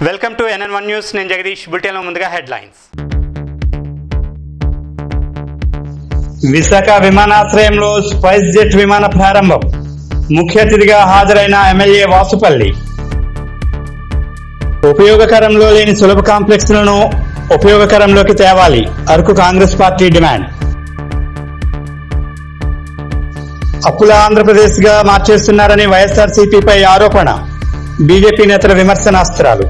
Welcome to N N one news నేను జగదీష్ బులెటిన్లో ముందుగా హెడ్లైన్స్ విశాఖ విమానాశ్రయంలో స్పైస్ జెట్ విమాన ప్రారంభం ముఖ్య అతిథిగా హాజరైన ఎమ్మెల్యే వాసుపల్లి ఉపయోగకరంలో లేని సులభ కాంప్లెక్స్లను ఉపయోగకరంలోకి తేవాలి అరకు కాంగ్రెస్ పార్టీ డిమాండ్ అప్పుల ఆంధ్రప్రదేశ్ గా మార్చేస్తున్నారని వైఎస్ఆర్సీపీపై ఆరోపణ బీజేపీ నేతల విమర్శనాస్త్రాలు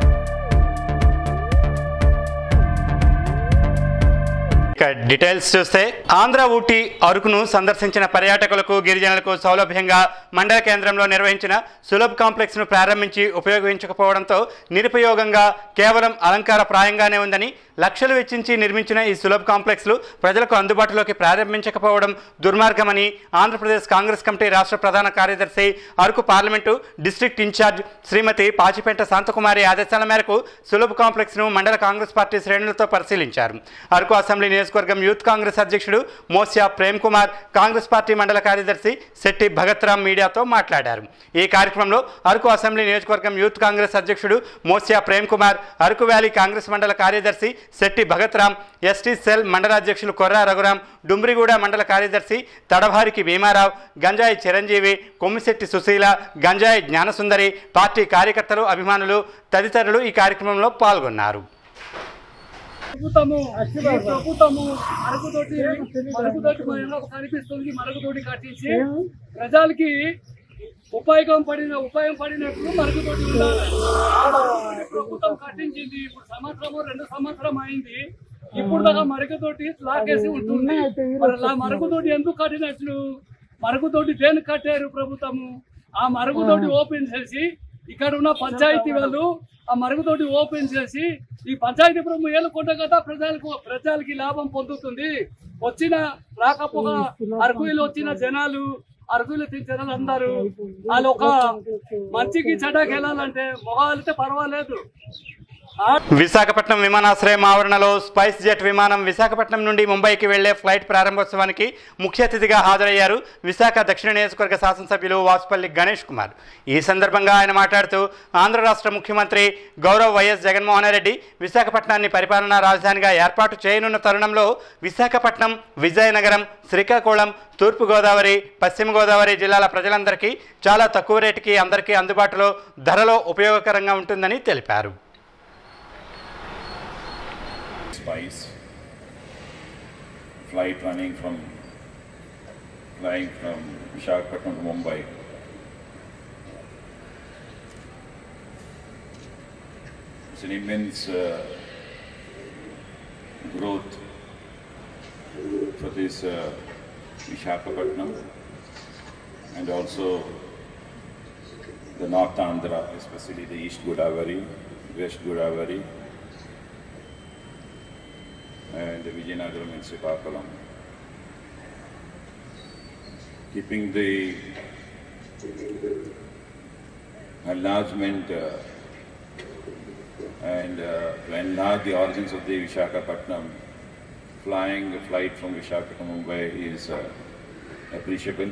ఇక డీటెయిల్స్ చూస్తే ఆంధ్ర ఊటీ అరకును సందర్శించిన పర్యాటకులకు గిరిజనులకు సౌలభ్యంగా మండల కేంద్రంలో నిర్వహించిన సులభ్ కాంప్లెక్స్ ను ప్రారంభించి ఉపయోగించకపోవడంతో నిరుపయోగంగా కేవలం అలంకార ప్రాయంగానే ఉందని లక్షలు వెచ్చించి నిర్మించిన ఈ సులభ్ కాంప్లెక్స్లు ప్రజలకు అందుబాటులోకి ప్రారంభించకపోవడం దుర్మార్గమని ఆంధ్రప్రదేశ్ కాంగ్రెస్ కమిటీ రాష్ట్ర ప్రధాన కార్యదర్శి Araku parliament district in charge Shrimati Pachipenta Shanthakumari ఆదేశాల మేరకు సులభ్ కాంప్లెక్స్ను మండల కాంగ్రెస్ పార్టీ శ్రేణులతో పరిశీలించారు అరకు అసెంబ్లీ నియోజకవర్గం యూత్ కాంగ్రెస్ అధ్యక్షుడు మోస్యా ప్రేమ్ కుమార్ కాంగ్రెస్ పార్టీ మండల కార్యదర్శి శెట్టి భగత్ రామ్ మీడియాతో మాట్లాడారు ఈ కార్యక్రమంలో అరకు అసెంబ్లీ నియోజకవర్గం యూత్ కాంగ్రెస్ అధ్యక్షుడు మోస్యా ప్రేమ్ కుమార్ అరకు వ్యాలీ కాంగ్రెస్ మండల కార్యదర్శి శెట్టి భగత్ రామ్ ఎస్టీ సెల్ మండల అధ్యక్షులు కొర్రా రఘురాం డుమ్రిగూడ మండల కార్యదర్శి తడభారికి భీమారావు గంజాయి చిరంజీవి కొమ్మిశెట్టి సుశీల గంజాయి జ్ఞానసుందరి పార్టీ కార్యకర్తలు అభిమానులు తదితరులు ఈ కార్యక్రమంలో పాల్గొన్నారు ప్రభుత్వము ఈ ప్రభుత్వము మరుగుదొడ్డి మరుగుదొడ్డి మనకు కనిపిస్తుంది మరుగుదొడ్డి కట్టించి ప్రజలకి ఉపయోగం పడిన ఉపయోగం పడినట్లు మరుగుదొడ్డి ఉండాలి మరుగుదొడ్డి ప్రభుత్వం కట్టించింది ఇప్పుడు సంవత్సరము రెండు సంవత్సరం అయింది ఇప్పుడు దాకా మరుగుదొడ్డి లాగేసి ఉంటుంది మరి లా- మరుగుదొడ్డి ఎందుకు కట్టినట్లు మరుగుదొడ్డి దేనికి కట్టారు ప్రభుత్వము ఆ మరుగుదొడ్డి ఓపెన్ చేసి ఇక్కడ ఉన్న పంచాయతీ వాళ్ళు ఆ మరుగుదొడ్డి ఓపెన్ చేసి ఈ పంచాయతీ ప్రభుత్వం ఏలుకుంట కదా ప్రజలకు ప్రజలకి లాభం పొందుతుంది వచ్చిన రాకపోగా అరకులు వచ్చిన జనాలు అరకులు జనాలు అందరూ వాళ్ళు ఒక మంచికి చెడ్డకి వెళ్ళాలంటే మొహాలైతే పర్వాలేదు విశాఖపట్నం విమానాశ్రయం ఆవరణలో స్పైస్ జెట్ విమానం విశాఖపట్నం నుండి ముంబైకి వెళ్లే ఫ్లైట్ ప్రారంభోత్సవానికి ముఖ్య అతిథిగా హాజరయ్యారు విశాఖ దక్షిణ నియోజకవర్గ శాసనసభ్యులు వాసుపల్లి గణేష్ కుమార్ ఈ సందర్భంగా ఆయన మాట్లాడుతూ ఆంధ్ర రాష్ట్ర ముఖ్యమంత్రి గౌరవ్ వైఎస్ జగన్మోహన్ రెడ్డి విశాఖపట్నాన్ని పరిపాలనా రాజధానిగా ఏర్పాటు చేయనున్న తరుణంలో విశాఖపట్నం విజయనగరం శ్రీకాకుళం తూర్పుగోదావరి పశ్చిమ గోదావరి జిల్లాల ప్రజలందరికీ చాలా తక్కువ రేటుకి అందరికీ అందుబాటులో ధరలో ఉపయోగకరంగా ఉంటుందని తెలిపారు Spice flight running from flying from Visakhapatnam to Mumbai. It's an immense uh, growth for this uh, Visakhapatnam and also the North Andhra, especially the East Godavari, West Godavari, and the Vijayanagaram and Srikakulam. Keeping the enlargement uh, and uh, to enlarge the origins of the Visakhapatnam, flying a flight from Visakhapatnam Mumbai is uh, appreciable.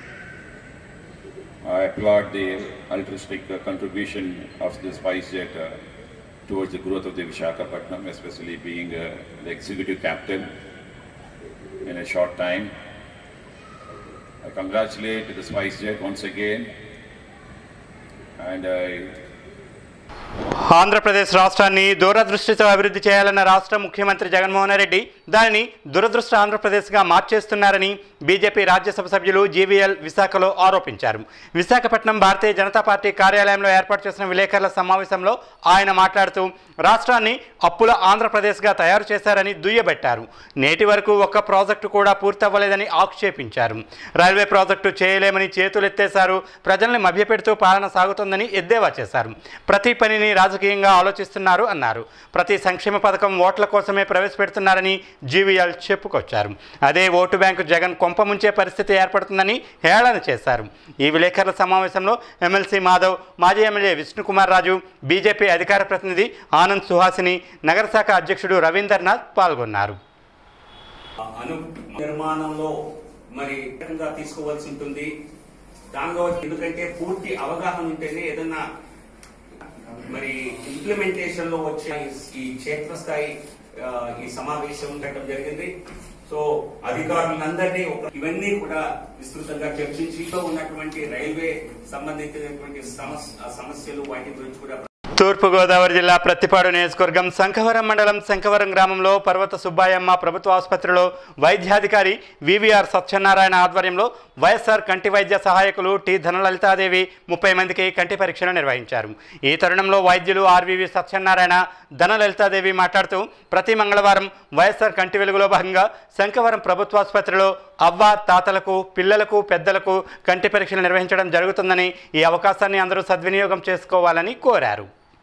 I applaud the altruistic uh, contribution of the SpiceJet uh, towards the growth of the Visakhapatnam, especially being uh, the executive captain in a short time. I congratulate the SpiceJet once again, and I Andhra Pradesh రాష్ట్రాన్ని దూరదృష్టితో అభివృద్ధి చేయాలన్న రాష్ట్ర ముఖ్యమంత్రి జగన్మోహన్ రెడ్డి దానిని దురదృష్ట ఆంధ్రప్రదేశ్గా మార్చేస్తున్నారని BJP Rajya Sabha సభ్యులు జీవీఎల్ విశాఖలో ఆరోపించారు విశాఖపట్నం భారతీయ జనతా పార్టీ కార్యాలయంలో ఏర్పాటు చేసిన విలేకరుల సమావేశంలో ఆయన మాట్లాడుతూ రాష్ట్రాన్ని అప్పుల ఆంధ్రప్రదేశ్గా తయారు చేశారని దుయ్యబట్టారు నేటి వరకు ఒక్క ప్రాజెక్టు కూడా పూర్తవ్వలేదని ఆక్షేపించారు రైల్వే ప్రాజెక్టు చేయలేమని చేతులెత్తేశారు ప్రజల్ని మభ్యపెడుతూ పాలన సాగుతోందని ఎద్దేవా చేశారు ప్రతి పనిని రాజకీయంగా ఆలోచిస్తున్నారు అన్నారు ప్రతి సంక్షేమ పథకం ఓట్ల కోసమే ప్రవేశపెడుతున్నారని జీవీఎల్ చెప్పుకొచ్చారు అదే ఓటు బ్యాంకు జగన్ కొంపముంచే పరిస్థితి ఏర్పడుతుందని హేళన చేశారు ఈ విలేకరుల సమావేశంలో ఎమ్మెల్సీ మాధవ్ మాజీ ఎమ్మెల్యే విష్ణుకుమార్ రాజు బీజేపీ అధికార ప్రతినిధి ఆనంద్ సుహాసిని నగరశాఖ అధ్యక్షుడు రవీందర్నాథ్ పాల్గొన్నారు అను నిర్మాణంలో మరి రకంగా తీసుకోవాల్సి ఉంటుంది దానిలో ఎందుకంటే పూర్తి అవగాహన ఉంటేనే ఏదన్నా మరి ఇంప్లిమెంటేషన్ లో వచ్చే ఈ- ఈ క్షేత్రస్థాయి ఆ, ఈ సమావేశం ఉండటం జరిగింది సో అధికారులందరినీ ఒక ఇవన్నీ కూడా విస్తృతంగా చర్చించి లో ఉన్నటువంటి రైల్వే సంబంధించినటువంటి సమస్య సమస్యలు వాటి గురించి కూడా తూర్పుగోదావరి జిల్లా ప్రత్తిపాడు నియోజకవర్గం శంఖవరం మండలం శంఖవరం గ్రామంలో పర్వత సుబ్బాయమ్మ ప్రభుత్వ ఆసుపత్రిలో వైద్యాధికారి వివిఆర్ సత్యనారాయణ ఆధ్వర్యంలో వైఎస్ఆర్ కంటి వైద్య సహాయకులు టి ధనలలితాదేవి ముప్పై మందికి కంటి పరీక్షలు నిర్వహించారు ఈ తరుణంలో వైద్యులు ఆర్వివి సత్యనారాయణ ధనలలితాదేవి మాట్లాడుతూ ప్రతి మంగళవారం వైఎస్ఆర్ కంటి వెలుగులో భాగంగా శంఖవరం ప్రభుత్వ ఆసుపత్రిలో అవ్వ తాతలకు పిల్లలకు పెద్దలకు కంటి పరీక్షలు నిర్వహించడం జరుగుతుందని ఈ అవకాశాన్ని అందరూ సద్వినియోగం చేసుకోవాలని కోరారు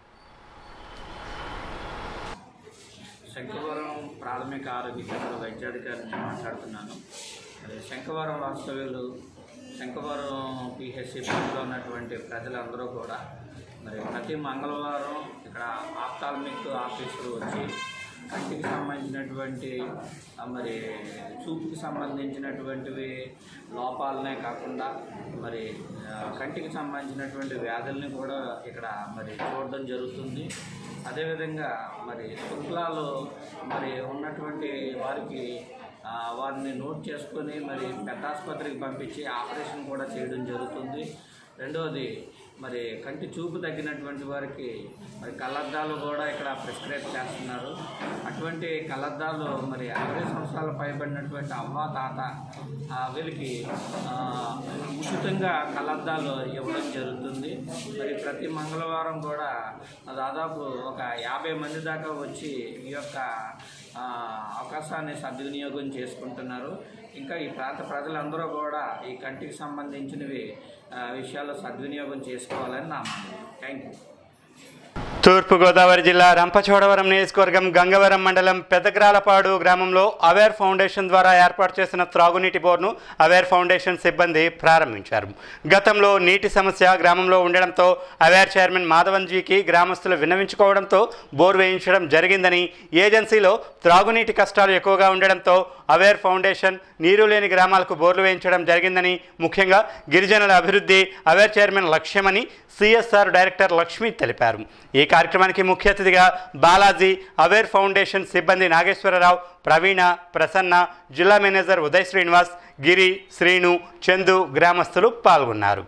శంఖవరం ప్రాథమిక ఆరోగ్య కేంద్ర వైద్యాధికారిని మాట్లాడుతున్నాను మరి శంఖవరం వాస్తవ్యులు శంఖవరం పిహెచ్సి పరిధిలో ఉన్నటువంటి ప్రజలందరూ కూడా మరి ప్రతి మంగళవారం ఇక్కడ ఆప్తాల్మిక్ ఆఫీసులు వచ్చి కంటికి సంబంధించినటువంటి ఆ, మరి చూపుకి సంబంధించినటువంటివి లోపాలనే కాకుండా మరి ఆ, కంటికి సంబంధించినటువంటి వ్యాధుల్ని కూడా ఇక్కడ మరి చూడడం జరుగుతుంది అదేవిధంగా మరి శుక్లాలు మరి ఉన్నటువంటి వారికి ఆ, వారిని నోట్ చేసుకొని మరి పెద్ద ఆసుపత్రికి పంపించి ఆపరేషన్ కూడా చేయడం జరుగుతుంది రెండవది మరి కంటి చూపు తగ్గినటువంటి వారికి మరి కళ్ళద్దాలు కూడా ఇక్కడ ప్రిస్క్రైబ్ చేస్తున్నారు అటువంటి కళ్ళద్దాలు మరి అరవై సంవత్సరాలు పైబడినటువంటి అవ్వ తాత ఆ, వీళ్ళకి ఆ, ఉచితంగా కళ్ళద్దాలు ఇవ్వడం జరుగుతుంది మరి ప్రతి మంగళవారం కూడా దాదాపు ఒక యాభై మంది దాకా వచ్చి ఈ యొక్క ఆ, అవకాశాన్ని సద్వినియోగం చేసుకుంటున్నారు ఇంకా ఈ ప్రాంత ప్రజలందరూ కూడా ఈ కంటికి సంబంధించినవి ఆ, విషయాల్లో సద్వినియోగం చేసుకోవాలని నా థ్యాంక్ యూ తూర్పుగోదావరి జిల్లా రంపచోడవరం నియోజకవర్గం గంగవరం మండలం పెద్దగ్రాలపాడు గ్రామంలో అవేర్ ఫౌండేషన్ ద్వారా ఏర్పాటు చేసిన త్రాగునీటి బోర్ను అవేర్ ఫౌండేషన్ సిబ్బంది ప్రారంభించారు గతంలో నీటి సమస్య గ్రామంలో ఉండడంతో అవేర్ చైర్మన్ మాధవన్జీకి గ్రామస్తులు విన్నవించుకోవడంతో బోర్ వేయించడం జరిగిందని ఏజెన్సీలో త్రాగునీటి కష్టాలు ఎక్కువగా ఉండడంతో అవేర్ ఫౌండేషన్ నీరు లేని గ్రామాలకు బోర్లు వేయించడం జరిగిందని ముఖ్యంగా గిరిజనుల అభివృద్ధి అవేర్ చైర్మన్ లక్ష్యమని సిఎస్ఆర్ డైరెక్టర్ లక్ష్మి తెలిపారు ఈ కార్యక్రమానికి ముఖ్య అతిథిగా బాలాజీ అవేర్ ఫౌండేషన్ సిబ్బంది నాగేశ్వరరావు ప్రవీణ ప్రసన్న జిల్లా మేనేజర్ ఉదయ్ శ్రీనివాస్ గిరి శ్రీను చందు గ్రామస్తులు పాల్గొన్నారు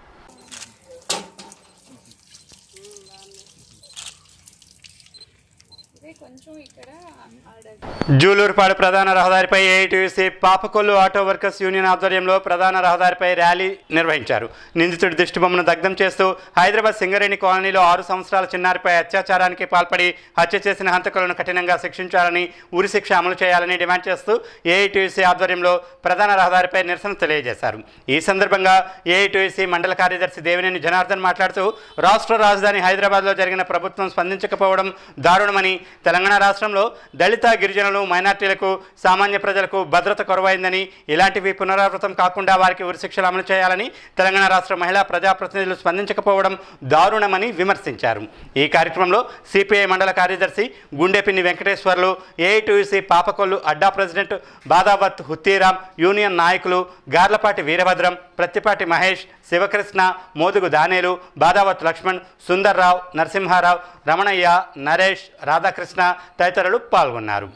అదే కొంచెం ఇక్కడ ఆడ జూలూరుపాడు ప్రధాన రహదారిపై AITUC Papakollu auto workers union ఆధ్వర్యంలో ప్రధాన రహదారిపై ర్యాలీ నిర్వహించారు నిందితుడి దిష్టిబొమ్మను దగ్ధం చేస్తూ హైదరాబాద్ సింగరేణి కాలనీలో ఆరు సంవత్సరాల చిన్నారిపై అత్యాచారానికి పాల్పడి హత్య చేసిన హంతకులను కఠినంగా శిక్షించాలని ఉరిశిక్ష అమలు చేయాలని డిమాండ్ చేస్తూ ఏఐటీయూసీ ఆధ్వర్యంలో ప్రధాన రహదారిపై నిరసన తెలియజేశారు ఈ సందర్భంగా ఏఐటీయూసీ మండల కార్యదర్శి దేవినేని జనార్దన్ మాట్లాడుతూ రాష్ట్ర రాజధాని హైదరాబాద్లో జరిగిన ప్రభుత్వం స్పందించకపోవడం దారుణమని తెలంగాణ రాష్ట్రంలో దళిత గిరిజనులు మైనార్టీలకు సామాన్య ప్రజలకు భద్రత కొరవైందని ఇలాంటివి పునరావృతం కాకుండా వారికి ఉరిశిక్షలు అమలు చేయాలని తెలంగాణ రాష్ట్ర మహిళా ప్రజాప్రతినిధులు స్పందించకపోవడం దారుణమని విమర్శించారు ఈ కార్యక్రమంలో సిపిఐ మండల కార్యదర్శి గుండెపిన్ని వెంకటేశ్వర్లు ఏఐటీయూసీ పాపకొల్లు అడ్డా ప్రెసిడెంట్ బాదావత్ హుత్తీరాం యూనియన్ నాయకులు గార్లపాటి వీరభద్రం ప్రత్తిపాటి మహేష్ శివకృష్ణ మోదుగు దానేలు బాదావత్ లక్ష్మణ్ సుందర్రావు నరసింహారావు రమణయ్య నరేష్ రాధాకృష్ణ తదితరులు పాల్గొన్నారు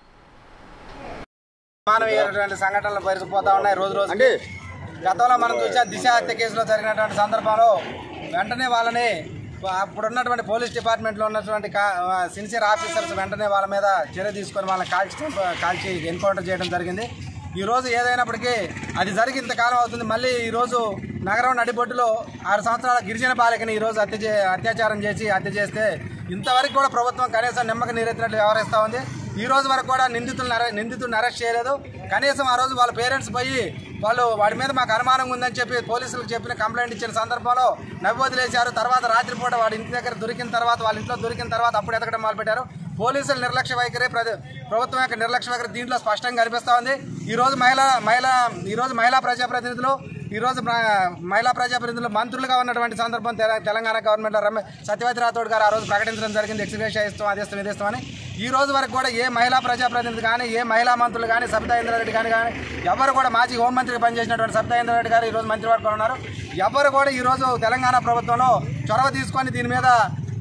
మానవీయమైనటువంటి సంఘటనలు పరిచిపోతా ఉన్నాయి రోజు రోజు గతంలో మనం చూసాం దిశ హత్య కేసులో జరిగినటువంటి సందర్భంలో వెంటనే వాళ్ళని అప్పుడు ఉన్నటువంటి పోలీస్ డిపార్ట్మెంట్లో ఉన్నటువంటి సిన్సియర్ ఆఫీసర్స్ వెంటనే వాళ్ళ మీద చర్య తీసుకొని వాళ్ళని కాల్చి చంప- కాల్చి ఎన్కౌంటర్ చేయడం జరిగింది ఈ రోజు ఏదైనప్పటికీ అది జరిగి ఇంతకాలం అవుతుంది మళ్ళీ ఈ రోజు నగరం నడిబొడ్డులో ఆరు సంవత్సరాల గిరిజన బాలికని ఈ రోజు హత్య చే అత్యాచారం చేసి హత్య చేస్తే ఇంతవరకు కూడా ప్రభుత్వం కనీసం నిమ్మక నీరెత్తినట్లు వ్యవహరిస్తూ ఉంది ఈ రోజు వరకు కూడా నిందితులను అరె- నిందితుడిని అరెస్ట్ చేయలేదు కనీసం ఆ రోజు వాళ్ళ పేరెంట్స్ పోయి వాళ్ళు వాడి మీద మాకు అనుమానం ఉందని చెప్పి పోలీసులకు చెప్పిన కంప్లైంట్ ఇచ్చిన సందర్భంలో నవ్వు వదిలేశారు తర్వాత రాత్రిపూట వాడి ఇంటి దగ్గర దొరికిన తర్వాత వాళ్ళ ఇంట్లో దొరికిన తర్వాత అప్పుడు ఎతకడం మొదలుపెట్టారు పోలీసుల నిర్లక్ష్య వైఖరి ప్రజ- ప్రభుత్వం యొక్క నిర్లక్ష్య వైఖరి దీంట్లో స్పష్టంగా కనిపిస్తూ ఉంది ఈ రోజు మహిళా మహిళా ఈ రోజు మహిళా ప్రజాప్రతినిధులు ఈ రోజు ప్ర- మహిళా ప్రజాప్రతినిధులు మంత్రులుగా ఉన్నటువంటి సందర్భం తెల- తెలంగాణ గవర్నమెంట్ రమ్య సత్యవతి రాథోడ్ గారు ఆ రోజు ప్రకటించడం జరిగింది ఎక్స్గ్రేషియా ఇస్తాం అది ఇస్తాం ఇది ఇస్తామని ఈ రోజు వరకు కూడా ఏ మహిళా ప్రజాప్రతినిధి కానీ ఏ మహిళా మంత్రులు కానీ సబితా ఇంద్రారెడ్డి కానీ కానీ ఎవరు కూడా మాజీ హోంమంత్రిగా పనిచేసినటువంటి సబితా ఇంద్రారెడ్డి గారు ఈ రోజు మంత్రివర్గంలో ఉన్నారు ఎవరు కూడా ఈ రోజు తెలంగాణ ప్రభుత్వంలో చొరవ తీసుకొని దీని మీద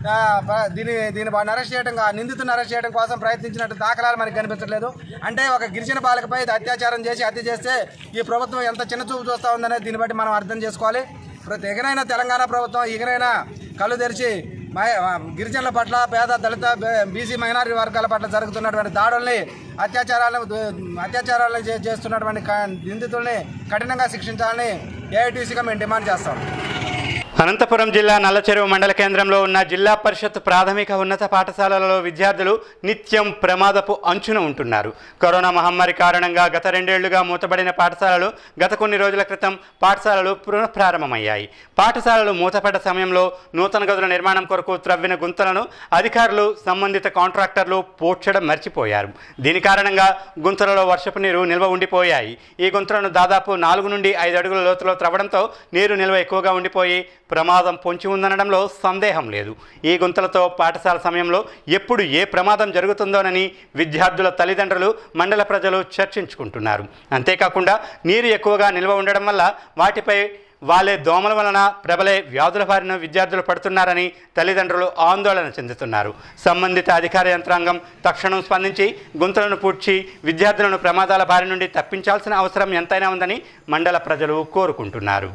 ఆ, ప- దీని దీని వాడిని అరెస్ట్ చేయడం కా- నిందితుని అరెస్ట్ చేయడం కోసం ప్రయత్నించినట్టు దాఖలాలు మనకి కనిపించట్లేదు అంటే ఒక గిరిజన బాలికపై ఇది అత్యాచారం చేసి హత్య చేస్తే ఈ ప్రభుత్వం ఎంత చిన్న చూపు చూస్తూ ఉందనేది దీన్ని బట్టి మనం అర్థం చేసుకోవాలి ప్రతి ఎగనైనా తెలంగాణ ప్రభుత్వం ఎగనైనా కళ్ళు తెరిచి మహి- గిరిజనుల పట్ల పేద దళిత బే- బీసీ మైనారిటీ వర్గాల పట్ల జరుగుతున్నటువంటి దాడుల్ని అత్యాచారాలను దు- అత్యాచారాలను చే- చేస్తున్నటువంటి క- నిందితుల్ని కఠినంగా శిక్షించాలని ఏఐటీసీగా మేము డిమాండ్ చేస్తాం అనంతపురం జిల్లా నల్లచెరువు మండల కేంద్రంలో ఉన్న జిల్లా పరిషత్ ప్రాథమిక ఉన్నత పాఠశాలలలో విద్యార్థులు నిత్యం ప్రమాదపు అంచున ఉంటున్నారు కరోనా మహమ్మారి కారణంగా గత రెండేళ్లుగా మూతబడిన పాఠశాలలు గత కొన్ని రోజుల క్రితం పాఠశాలలు పునఃప్రారంభమయ్యాయి పాఠశాలలు మూతపడ్డ సమయంలో నూతన గదుల నిర్మాణం కొరకు త్రవ్విన గుంతలను అధికారులు సంబంధిత కాంట్రాక్టర్లు పోడ్చడం మర్చిపోయారు దీని కారణంగా గుంతలలో వర్షపు నీరు నిల్వ ఉండిపోయాయి ఈ గుంతలను దాదాపు నాలుగు నుండి ఐదు అడుగుల లోతులో త్రవ్వడంతో నీరు నిల్వ ఎక్కువగా ఉండిపోయి ప్రమాదం పొంచి ఉందనడంలో సందేహం లేదు ఈ గుంతలతో పాఠశాల సమయంలో ఎప్పుడు ఏ ప్రమాదం జరుగుతుందోనని విద్యార్థుల తల్లిదండ్రులు మండల ప్రజలు చర్చించుకుంటున్నారు అంతేకాకుండా నీరు ఎక్కువగా నిల్వ ఉండడం వల్ల వాటిపై వాళ్ళే దోమల వలన ప్రబలే వ్యాధుల బారిన విద్యార్థులు పడుతున్నారని తల్లిదండ్రులు ఆందోళన చెందుతున్నారు సంబంధిత అధికార యంత్రాంగం తక్షణం స్పందించి గుంతలను పూడ్చి విద్యార్థులను ప్రమాదాల బారి నుండి తప్పించాల్సిన అవసరం ఎంతైనా ఉందని మండల ప్రజలు కోరుకుంటున్నారు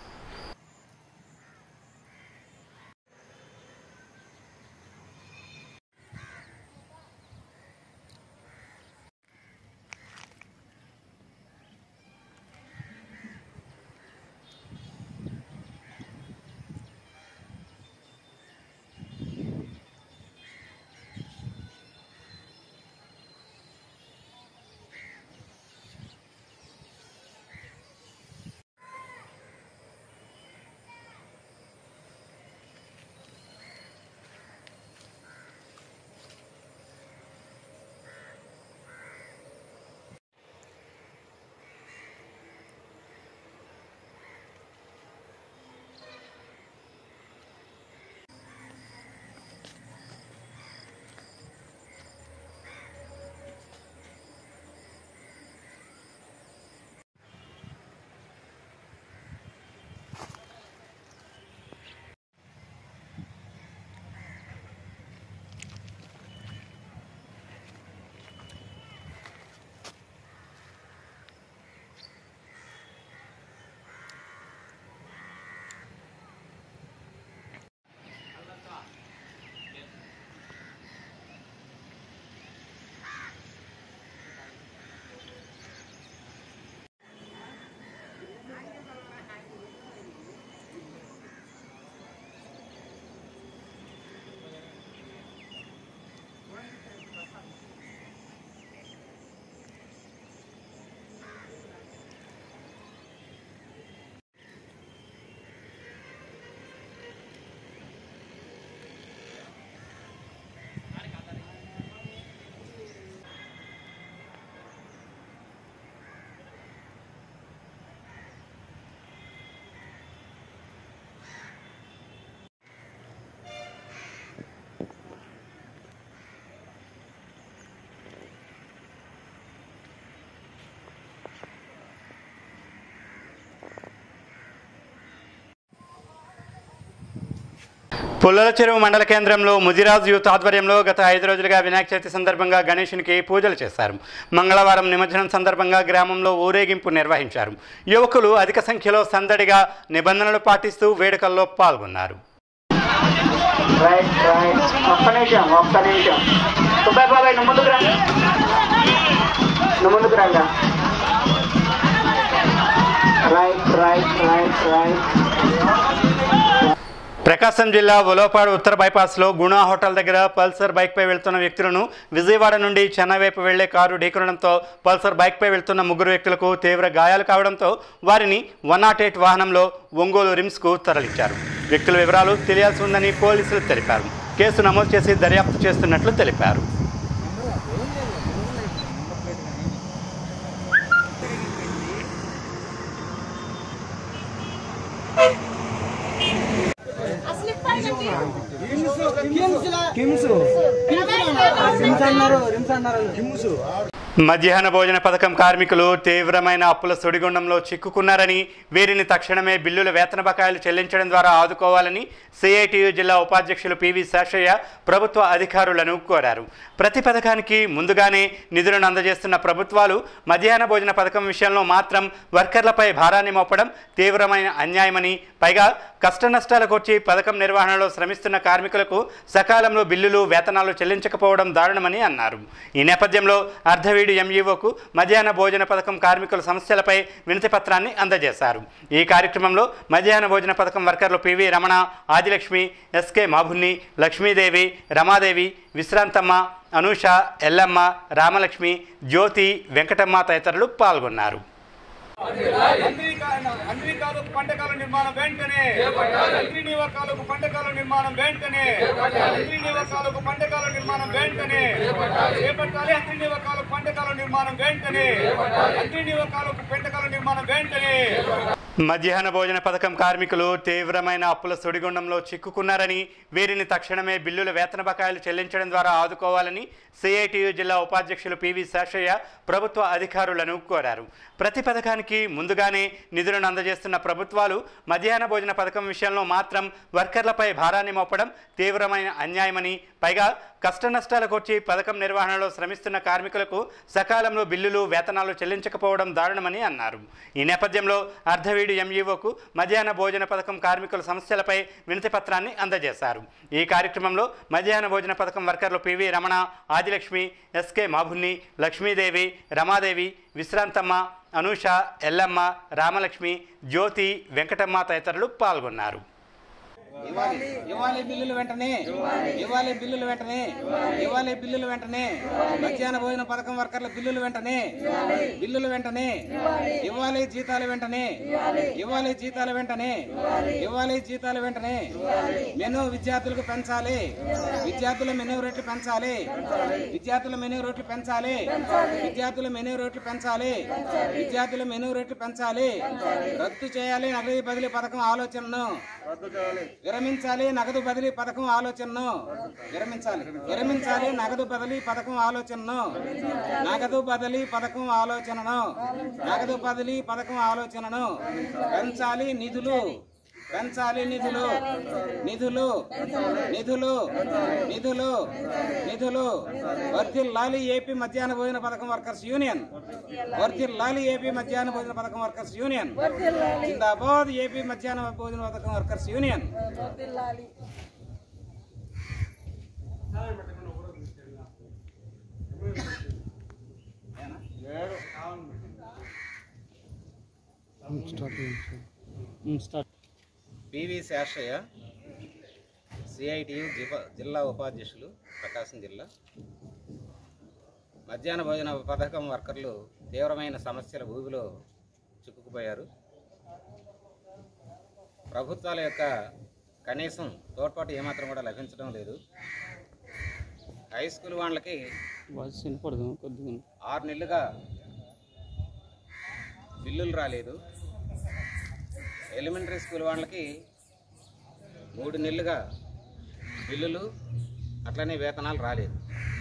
పుల్లల చెరువు మండల కేంద్రంలో ముదిరాజ్ యూత్ ఆధ్వర్యంలో గత ఐదు రోజులుగా వినాయక చవితి సందర్భంగా గణేశునికి పూజలు చేశారు మంగళవారం నిమజ్జనం సందర్భంగా గ్రామంలో ఊరేగింపు నిర్వహించారు యువకులు అధిక సంఖ్యలో సందడిగా నిబంధనలు పాటిస్తూ వేడుకల్లో పాల్గొన్నారు రైట్ రైట్ ఒక్క నిమిషం ఒక్క నిమిషం సుబ్బయ్య బాబాయ్ నువ్వు ముందుకు రా నువ్వు ముందుకు Ranga right right right right Prakasam జిల్లా ఉలవపాడు ఉత్తర బైపాస్లో గుణా హోటల్ దగ్గర పల్సర్ బైక్పై వెళ్తున్న వ్యక్తులను విజయవాడ నుండి చెన్నై వైపు వెళ్లే కారు ఢీకొనడంతో పల్సర్ బైక్పై వెళ్తున్న ముగ్గురు వ్యక్తులకు తీవ్ర గాయాలు కావడంతో వారిని వన్ నాట్ ఎయిట్ వాహనంలో ఒంగోలు రిమ్స్కు తరలించారు వ్యక్తుల వివరాలు తెలియాల్సి ఉందని పోలీసులు తెలిపారు కేసు నమోదు చేసి దర్యాప్తు చేస్తున్నట్లు తెలిపారు కిమ్స్ కిమ్స్ అన్నారు రిమ్స్ అన్నారు కిమ్స్ మధ్యాహ్న భోజన పథకం కార్మికులు తీవ్రమైన అప్పుల సుడిగుండంలో చిక్కుకున్నారని వీరిని తక్షణమే బిల్లుల వేతన బకాయిలు చెల్లించడం ద్వారా ఆదుకోవాలని సిఐటియు జిల్లా ఉపాధ్యక్షులు పివి శేషయ్య ప్రభుత్వ అధికారులను కోరారు ప్రతి పథకానికి ముందుగానే నిధులను అందజేస్తున్న ప్రభుత్వాలు మధ్యాహ్న భోజన పథకం విషయంలో మాత్రం వర్కర్లపై భారాన్ని మోపడం తీవ్రమైన అన్యాయమని పైగా కష్ట నష్టాలకు వచ్చి పథకం నిర్వహణలో శ్రమిస్తున్న కార్మికులకు సకాలంలో బిల్లులు వేతనాలు చెల్లించకపోవడం దారుణమని అన్నారు ఈ నేపథ్యంలో అర్ధవీడు ఎంఈఓకు మధ్యాహ్న భోజన పథకం కార్మికుల సమస్యలపై వినతి పత్రాన్ని అందజేశారు ఈ కార్యక్రమంలో మధ్యాహ్న భోజన పథకం వర్కర్లు పివి రమణ ఆదిలక్ష్మి ఎస్కే మాభున్ని లక్ష్మీదేవి రమాదేవి విశ్రాంతమ్మ అనూష ఎల్లమ్మ రామలక్ష్మి జ్యోతి వెంకటమ్మ తదితరులు పాల్గొన్నారు అంద్రికాలకు పంటకాల నిర్మాణం వెంటనే అంద్రి నివాకాలకు పంటకాల నిర్మాణం వెంటనే అంద్రి నివాకాలకు పంటకాల నిర్మాణం వెంటనే చేపట్టాలి అంద్రి నివాకాలకు పంటకాల నిర్మాణం వెంటనే అంద్రి నివాకాలకు పంటకాల నిర్మాణం వెంటనే మధ్యాహ్న భోజన పథకం కార్మికులు తీవ్రమైన అప్పుల సుడిగుండంలో చిక్కుకున్నారని వీరిని తక్షణమే బిల్లుల వేతన బకాయిలు చెల్లించడం ద్వారా ఆదుకోవాలని సిఐటియు జిల్లా ఉపాధ్యక్షులు పివి శేషయ్య ప్రభుత్వ అధికారులను కోరారు ప్రతి పథకానికి ముందుగానే నిధులను అందజేస్తున్న ప్రభుత్వాలు మధ్యాహ్న భోజన పథకం విషయంలో మాత్రం వర్కర్లపై భారాన్ని మోపడం తీవ్రమైన అన్యాయమని పైగా కష్ట నష్టాలకు వచ్చి పథకం నిర్వహణలో శ్రమిస్తున్న కార్మికులకు సకాలంలో బిల్లులు వేతనాలు చెల్లించకపోవడం దారుణమని అన్నారు ఈ నేపథ్యంలో అర్ధవీడు ఎంఈఓకు మధ్యాహ్న భోజన పథకం కార్మికుల సమస్యలపై వినతి పత్రాన్ని అందజేశారు ఈ కార్యక్రమంలో మధ్యాహ్న భోజన పథకం వర్కర్లు పివి రమణ ఆదిలక్ష్మి ఎస్కే మాభున్ని లక్ష్మీదేవి రమాదేవి విశ్రాంతమ్మ అనూష ఎల్లమ్మ రామలక్ష్మి జ్యోతి వెంకటమ్మ తదితరులు పాల్గొన్నారు ఇవ్వాలి ఇవ్వాలి బిల్లులు వెంటనే ఇవ్వాలి బిల్లులు వెంటనే ఇవ్వాలి బిల్లులు వెంటనే మధ్యాహ్న భోజన పథకం వర్కర్ల బిల్లులు వెంటనే బిల్లులు వెంటనే ఇవ్వాలి జీతాలు వెంటనే ఇవ్వాలి జీతాలు వెంటనే ఇవ్వాలి జీతాలు వెంటనే మెను విద్యార్థులకు పెంచాలి విద్యార్థుల మెను రేట్లు పెంచాలి విద్యార్థుల మెను రేట్లు పెంచాలి విద్యార్థుల మెను రేట్లు పెంచాలి విద్యార్థుల మెను రేట్లు పెంచాలి రద్దు చేయాలి నగదు బదిలీ పథకం ఆలోచనను విరమించాలి నగదు బదిలీ పథకం ఆలోచనను విరమించాలి విరమించాలి నగదు బదిలీ పథకం ఆలోచనను నగదు బదిలీ పథకం ఆలోచనను నగదు బదిలీ పథకం ఆలోచనను పెంచాలి నిధులు పెంచాలి నిధులు నిధులు నిధులు నిధులు నిధులు వర్ధిల్లాలి ఏపీ మధ్యాహ్న భోజన పథకం వర్కర్స్ యూనియన్ వర్ధిల్లాలి ఏపీ మధ్యాహ్న భోజన పథకం వర్కర్స్ యూనియన్ జిందాబాద్ ఏపీ మధ్యాహ్న భోజన పథకం workers union PV Seshaiah CITU జిల్లా ఉపాధ్యక్షులు ప్రకాశం జిల్లా మధ్యాహ్న భోజన పథకం వర్కర్లు తీవ్రమైన సమస్యల ఊబిలో చిక్కుకుపోయారు ప్రభుత్వాల యొక్క కనీసం తోడ్పాటు ఏమాత్రం కూడా లభించడం లేదు హై స్కూల్ వాళ్ళకి ఆరు నెలలుగా బిల్లులు రాలేదు ఎలిమెంటరీ స్కూల్ వాళ్ళకి మూడు నెలలుగా బిల్లులు అట్లనే వేతనాలు రాలేదు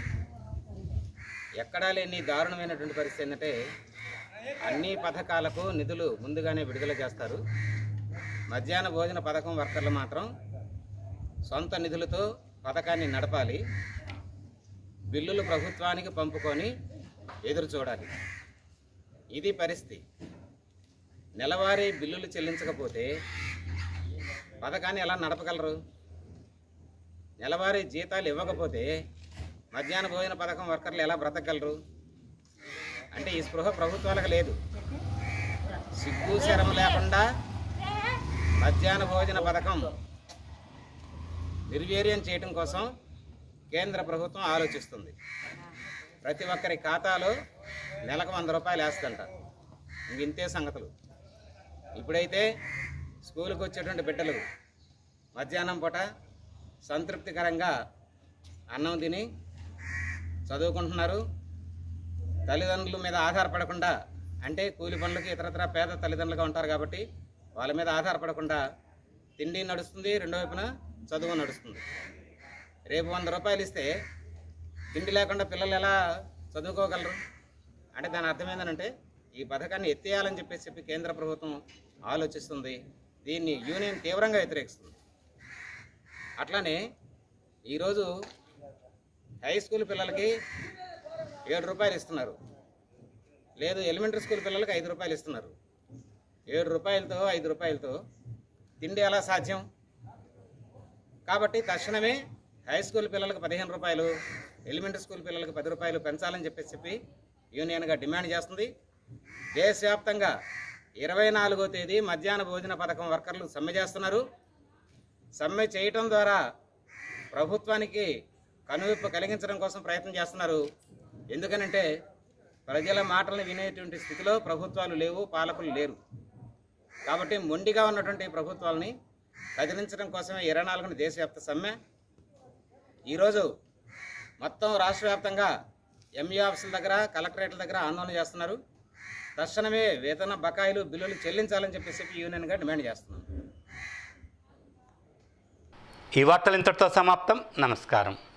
ఎక్కడా లేని దారుణమైనటువంటి పరిస్థితి ఏంటంటే అన్ని పథకాలకు నిధులు ముందుగానే విడుదల చేస్తారు మధ్యాహ్న భోజన పథకం వర్కర్లు మాత్రం సొంత నిధులతో పథకాన్ని నడపాలి బిల్లులు ప్రభుత్వానికి పంపుకొని ఎదురు చూడాలి ఇది పరిస్థితి నెలవారీ బిల్లులు చెల్లించకపోతే పథకాన్ని ఎలా నడపగలరు నెలవారీ జీతాలు ఇవ్వకపోతే మధ్యాహ్న భోజన పథకం వర్కర్లు ఎలా బ్రతకగలరు అంటే ఈ స్పృహ ప్రభుత్వాలకు లేదు సిగ్గు శరం లేకుండా మధ్యాహ్న భోజన పథకం నిర్వీర్యం చేయడం కోసం కేంద్ర ప్రభుత్వం ఆలోచిస్తుంది ప్రతి ఒక్కరి ఖాతాలో నెలకు వంద రూపాయలు వేస్తుంట ఇంక ఇంతే సంగతులు ఇప్పుడైతే స్కూల్కి వచ్చేటువంటి బిడ్డలు మధ్యాహ్నం పూట సంతృప్తికరంగా అన్నం తిని చదువుకుంటున్నారు తల్లిదండ్రుల మీద ఆధారపడకుండా అంటే కూలి పనులకి ఇతరత్ర పేద తల్లిదండ్రులుగా ఉంటారు కాబట్టి వాళ్ళ మీద ఆధారపడకుండా తిండి నడుస్తుంది రెండో వైపున చదువు నడుస్తుంది రేపు వంద రూపాయలు ఇస్తే తిండి లేకుండా పిల్లలు ఎలా చదువుకోగలరు అంటే దాని అర్థం ఏంటంటే ఈ పథకాన్ని ఎత్తేయాలని చెప్పేసి చెప్పి కేంద్ర ప్రభుత్వం ఆలోచిస్తుంది దీన్ని యూనియన్ తీవ్రంగా వ్యతిరేకిస్తుంది అట్లానే ఈరోజు హై స్కూల్ పిల్లలకి ఏడు రూపాయలు ఇస్తున్నారు లేదు ఎలిమెంటరీ స్కూల్ పిల్లలకి ఐదు రూపాయలు ఇస్తున్నారు ఏడు రూపాయలతో ఐదు రూపాయలతో తిండి ఎలా సాధ్యం కాబట్టి తక్షణమే హై స్కూల్ పిల్లలకు పదిహేను రూపాయలు ఎలిమెంటరీ స్కూల్ పిల్లలకు పది రూపాయలు పెంచాలని చెప్పేసి చెప్పి యూనియన్గా డిమాండ్ చేస్తుంది దేశవ్యాప్తంగా ఇరవై నాలుగో తేదీ మధ్యాహ్న భోజన పథకం వర్కర్లు సమ్మె చేస్తున్నారు సమ్మె చేయటం ద్వారా ప్రభుత్వానికి కనువిప్పు కలిగించడం కోసం ప్రయత్నం చేస్తున్నారు ఎందుకనంటే ప్రజల మాటలను వినేటువంటి స్థితిలో ప్రభుత్వాలు లేవు పాలకులు లేరు కాబట్టి మొండిగా ఉన్నటువంటి ప్రభుత్వాలని కదిలించడం కోసమే ఇరవై నాలుగున దేశవ్యాప్త సమ్మె ఈరోజు మొత్తం రాష్ట్ర వ్యాప్తంగా ఎంఈ ఆఫీసుల దగ్గర కలెక్టరేట్ల దగ్గర ఆందోళన చేస్తున్నారు తక్షణమే వేతన బకాయిలు బిల్లులు చెల్లించాలని చెప్పేసి యూనియన్గా డిమాండ్ చేస్తున్నాం ఈ వార్తలు ఇంతటితో సమాప్తం నమస్కారం